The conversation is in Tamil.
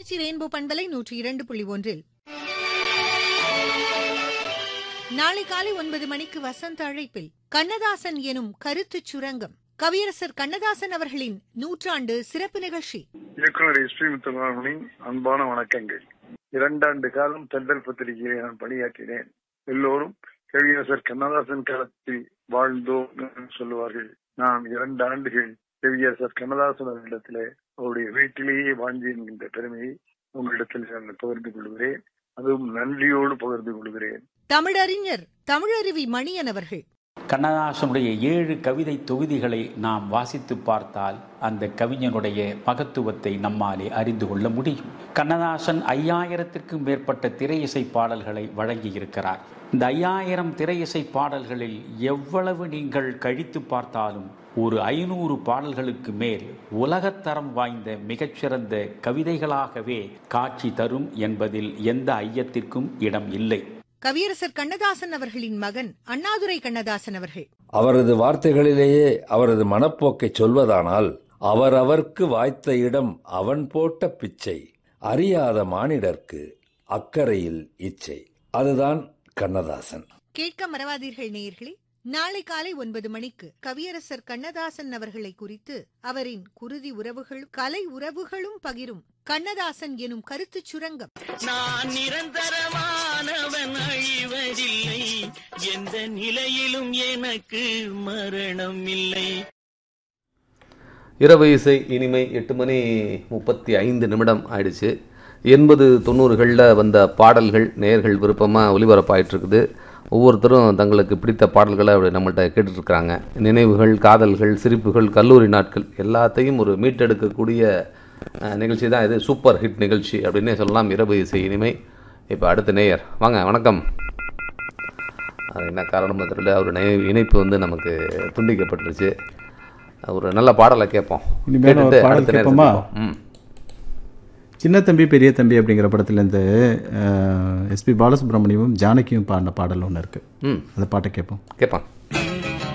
திருச்சி ரெயின்போ பண்பலை நூற்றி இரண்டு புள்ளி ஒன்றில் நாளை காலை ஒன்பது மணிக்கு வசந்த அழைப்பில் கண்ணதாசன் எனும் கருத்துச் சுரங்கம் கவியரசர் கண்ணதாசன் அவர்களின் நூற்றாண்டு சிறப்பு நிகழ்ச்சி இயக்குனர் எஸ் பி முத்துமாரனின் அன்பான வணக்கங்கள் இரண்டாண்டு காலம் தென்றல் பத்திரிகையை நான் பணியாற்றினேன் எல்லோரும் கவியரசர் கண்ணதாசன் காலத்தில் வாழ்ந்தோம் என்று சொல்லுவார்கள் நான் இரண்டு ஆண்டுகள் கவியரசர் கண்ணதாசன் அவர்களிடத்திலே அவருடைய வீட்டிலேயே வாழ்ந்து என்கின்ற பெருமையை உங்களிடத்தில் நான் பகிர்ந்து கொள்கிறேன் அதுவும் நன்றியோடு பகிர்ந்து கொள்கிறேன் தமிழறிஞர் தமிழருவி மணியன் அவர்கள் கண்ணதாசனுடைய ஏழு கவிதை தொகுதிகளை நாம் வாசித்து பார்த்தால் அந்த கவிஞனுடைய மகத்துவத்தை நம்மாலே அறிந்து கொள்ள முடியும் கண்ணதாசன் ஐயாயிரத்திற்கும் மேற்பட்ட திரையிசை பாடல்களை வழங்கியிருக்கிறார் இந்த ஐயாயிரம் திரையிசை பாடல்களில் எவ்வளவு நீங்கள் கழித்து பார்த்தாலும் ஒரு ஐநூறு பாடல்களுக்கு மேல் உலகத்தரம் வாய்ந்த மிகச்சிறந்த கவிதைகளாகவே காட்சி தரும் என்பதில் எந்த ஐயத்திற்கும் இடம் இல்லை கவியரசர் கண்ணதாசன் அவர்களின் மகன் அண்ணாதுரை கண்ணதாசன் அவர்கள் அவரது வார்த்தைகளிலேயே அவரது மனப்போக்கை சொல்வதானால் அவரவர்க்கு வாய்த்த இடம் அவன் போட்ட பிச்சை அறியாத மானிடர்க்கு அக்கறையில் இச்சை அதுதான் கண்ணதாசன் கேட்க மறவாதீர்கள் நேயர்களே நாளை காலை ஒன்பது மணிக்கு கவியரசர் கண்ணதாசன் அவர்களை குறித்து அவரின் குருதி உறவுகள் கலை உறவுகளும் பகிரும் கண்ணதாசன் எனும் கருத்துச் சுரங்கம் நான் நிரந்தரமானவன் அழிவதில்லை எந்த நிலையிலும் எனக்கு மரணம் இல்லை இரவு இசை இனிமை எட்டு மணி முப்பத்தி ஐந்து நிமிடம் ஆயிடுச்சு எண்பது தொண்ணூறுகளில் வந்த பாடல்கள் நேர்கள் விருப்பமாக ஒளிபரப்பாயிட்டிருக்குது ஒவ்வொருத்தரும் தங்களுக்கு பிடித்த பாடல்களை அப்படி நம்மள்ட்ட கேட்டுட்ருக்குறாங்க நினைவுகள் காதல்கள் சிரிப்புகள் கல்லூரி நாட்கள் எல்லாத்தையும் ஒரு மீட்டெடுக்கக்கூடிய அஹ், நிகழ்ச்சி தான் இது சூப்பர் ஹிட் நிகழ்ச்சி அப்படின்னே சொல்லலாம் இரவு இசை இனிமை இப்போ அடுத்த நேயர் வாங்க வணக்கம் அது என்ன காரணம் தெரியல அவர் இணை- இணைப்பு வந்து நமக்கு துண்டிக்கப்பட்டுருச்சு ஒரு நல்ல பாடலை கேட்போம் இனிமேல் ஒரு கேட்டுட்டு பாடல் அடுத்த நேரம் கேட்போமா? சந்திப்போம். ம் சின்ன தம்பி பெரிய தம்பி அப்படிங்கிற படத்துலேருந்து எஸ்பி பாலசுப்ரமணியமும் ஜானகியும் பாடின பாடல் ஒன்று இருக்குது ம் அந்த பாட்டை கேட்போம் கேட்பான்